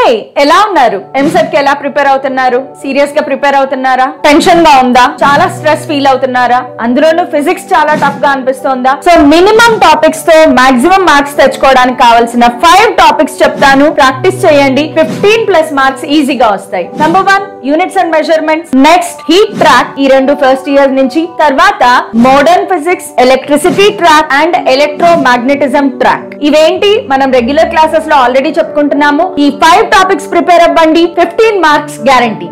హే ఎలా ఉన్నారు ఎంసెట్ కి ఎలా ప్రిపేర్ అవుతున్నారు సీరియస్ గా ప్రిపేర్ అవుతున్నారా టెన్షన్ గా ఉందా చాలా స్ట్రెస్ ఫీల్ అవుతున్నారా అందులోనూ ఫిజిక్స్ చాలా టఫ్ గా అనిపిస్తోందా సో మినిమం టాపిక్స్ తో మాక్సిమం మార్క్స్ తెచ్చుకోవడానికి కావాల్సిన ఫైవ్ టాపిక్స్ చెప్తాను ప్రాక్టీస్ చేయండి ఫిఫ్టీన్ ప్లస్ మార్క్స్ ఈజీగా వస్తాయి number one units and measurements next heat track ఈ రెండు ఫస్ట్ ఇయర్ నుంచి తర్వాత modern physics electricity track and electromagnetism track ఇవేంటి మనం రెగ్యులర్ క్లాసెస్ లో ఆల్రెడీ చెప్పుకుంటున్నాము ఈ ఫైవ్ టాపిక్స్ ప్రిపేర్ అవ్వండి ఫిఫ్టీన్ మార్క్స్ గ్యారంటీ